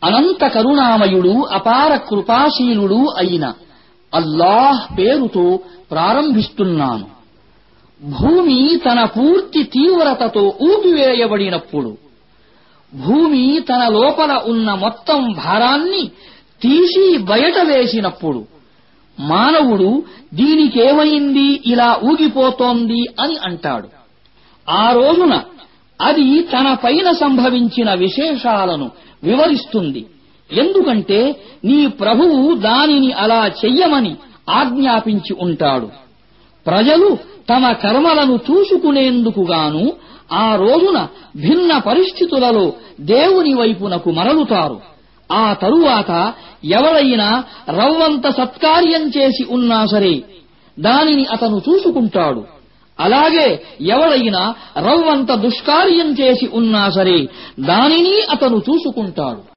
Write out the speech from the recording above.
అనంత కరుణామయుడు అపార కృపాశీలుడు అయిన అల్లాహ్ పేరుతో ప్రారంభిస్తున్నాను భూమి తన పూర్తి తీవ్రతతో ఊపివేయబడినప్పుడు భూమి తన లోపల ఉన్న మొత్తం భారాన్ని తీసి బయట వేసినప్పుడు మానవుడు దీనికేమైంది ఇలా ఊగిపోతోంది అని అంటాడు ఆ రోజున అది తన పైన సంభవించిన విశేషాలను వివరిస్తుంది ఎందుకంటే నీ ప్రభువు దానిని అలా చెయ్యమని ఆజ్ఞాపించి ఉంటాడు ప్రజలు తమ కర్మలను చూసుకునేందుకుగాను ఆ రోజున భిన్న పరిస్థితులలో దేవుని వైపునకు మరలుతారు ఆ తరువాత ఎవరైనా రవ్వంత సత్కార్యం చేసి ఉన్నా సరే దానిని అతను చూసుకుంటాడు అలాగే ఎవరైనా రవ్వంత దుష్కార్యం చేసి ఉన్నా సరే దానిని అతను చూసుకుంటాడు